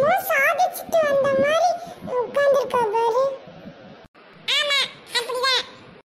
என்னமோ சாதிச்சுட்டு வந்த மாதிரி உட்கார்ந்திருக்கா பாரு ஆமா அப்படிதான்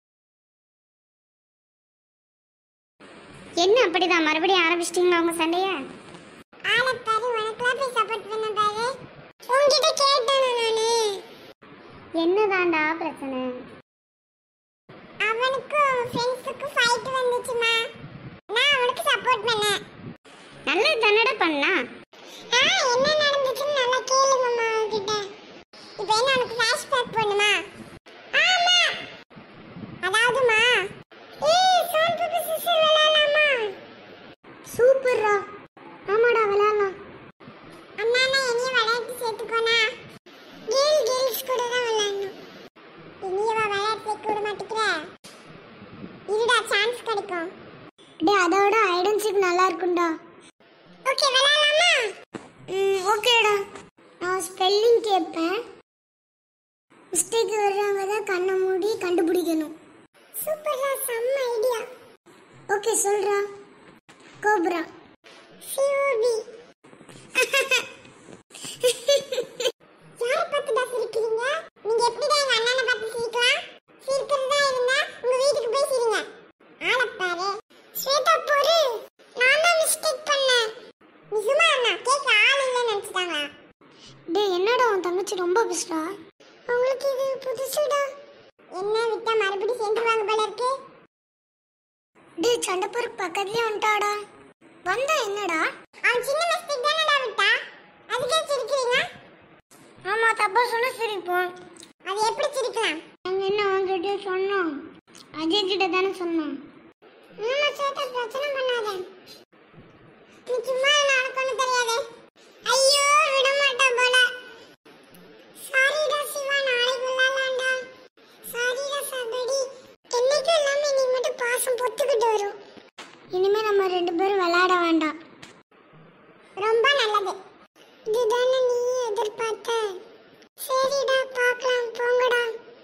என்ன அப்படிதான் மறுபடியும் ஆரம்பிச்சிட்டீங்களா உங்க சண்டைய ஆளை பாரு உனக்குலாம் போய் சப்போர்ட் பண்ண பாரு உன்கிட்ட கேட்டானே நானு என்னதான்டா பிரச்சனை அவனுக்கும் ஃப்ரெண்ட்ஸுக்கும் ஃபைட் வந்துச்சுமா நான் அவனுக்கு சப்போர்ட் பண்ணேன் நல்லது தானடா பண்ணா ஆ என்ன நடந்துச்சுன்னு நல்லா கேளு மாமா அவகிட்ட இப்போ என்ன உனக்கு ஃபிளாஷ்பேக் பண்ணுமா ஆமா அதாவதுமா ஏய் சோன் பப்பி சிஸ்டர் விளையாடலாமா சூப்பர்ரா ஆமாடா விளையாடலாம் அண்ணா என்னையும் விளையாட்டு சேர்த்துக்கோனா கேர்ள் கேர்ள்ஸ் கூட தான் விளையாடணும் இனியவா விளையாட்டு சேர்க்க விட மாட்டேங்கிற இருடா சான்ஸ் கிடைக்கும் டே அதோட ஐடன்சிக் நல்லா இருக்கும்டா ஓகே விளையாடலாமா ம் ஓகேடா நான் ஸ்பெல்லிங் கேட்பேன் மிஸ்டேக் வர்றவங்க தான் கண்ணை மூடி கண்டுபிடிக்கணும் சூப்பர்ரா செம்ம ஐடியா ஓகே சொல்றா கோப்ரா சிஓபி யாரை பார்த்துடா சிரிக்கிறீங்க நீங்க எப்படிடா எங்க அண்ணனை பார்த்து சிரிக்கலாம் சிரிக்கிறதா இருந்தா உங்க வீட்டுக்கு போய் சிரிங்க ஆளை பாரு ஸ்வேதா பொறு நான் தான் மிஸ்டேக் பண்ணேன் நீ சும்மா அண்ணா கேட்க ஆள் இல்லைன்னு நினைச்சிட்டாங்களா டே என்னடா உன் தங்கச்சி ரொம்ப பெஸ்டா உங்களுக்கு இது புதுசுடா என்ன விட்டா மறுபடியும் சேர்ந்துருவாங்க போல இருக்கு டே சண்டைப்பூருக்கு பக்கத்துலயே வந்துட்டாடா வந்தா என்னடா அவன் சின்ன மிஸ்டேக் தானடா விட்டா அதுக்கே சிரிக்கிறீங்க ஆமா தப்பா சொன்னா சிரிப்போம் அது எப்படி சிரிக்கலாம் நாங்க என்ன அவங்ககிட்ட சொன்னோம் அஜய் கிட்ட தானே சொன்னோம் ஆமா சேட்டா பிரச்சனை பண்ணாத நீ சும்மா எனக்கு ஒண்ணு தெரியாது ஐயோ விட மாட்டா போல சாரிடா சிவா நாளைக்கு விளையாடலாம்டா சாரிடா சபடி என்னைக்கும் இல்லாம இன்னைக்கு மட்டும் பாசம் பொத்துக்கிட்டு வரும் இனிமே நம்ம ரெண்டு பேரும் விளையாட வேண்டாம் ரொம்ப நல்லது இதுதானே நீ எதிர்பார்த்த சரிடா பார்க்கலாம் போங்கடா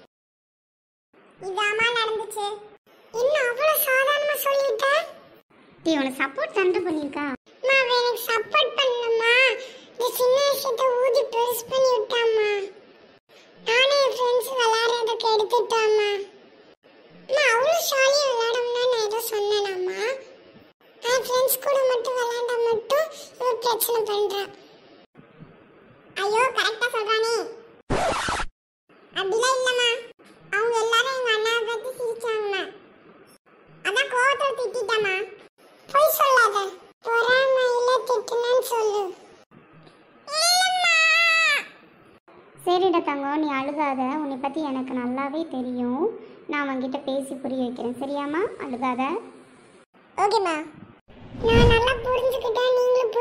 இதாமா நடந்துச்சு என்ன அவ்வளவு சாதாரணமா சொல்லிட்ட டே உனக்கு சப்போர்ட் தானே பண்ணியிருக்கா அம்மா அவ எனக்கு சப்போர்ட் பண்ணலம்மா இந்த சின்ன விஷயத்தை ஊதி பெருசு பண்ணி விட்டாம்மா நானே என் ஃப்ரெண்ட்ஸ் விளையாடுறதுக்கு எடுத்துட்டாம்மா அம்மா அவ்வளோ ஷாலியாக விளையாடணும்னா நான் ஏதோ சொன்னேனாம்மா என் ஃப்ரெண்ட்ஸ் கூட மட்டும் விளையாண்டா மட்டும் இவ பிரச்சனை பண்றா ஐயோ கரெக்டா சொல்றானே அப்படிலாம் இல்லம்மா அவங்க எல்லாரும் எங்க அண்ணாவை பத்தி சிரிச்சாங்கம்மா அதான் கோவத்துல திட்டிட்டம்மா பொய் சொல்லாத பொறாமையில திட்டுனேன்னு சொல்லு இல்லம்மா சரிடா தங்கம் நீ அழுகாத உன்னை பற்றி எனக்கு நல்லாவே தெரியும் நான் அவன்கிட்ட பேசி புரிய வைக்கிறேன் சரியாம்மா அழுகாத ஓகேம்மா நான் நல்லா புரிஞ்சுக்கிட்டேன் நீங்களும்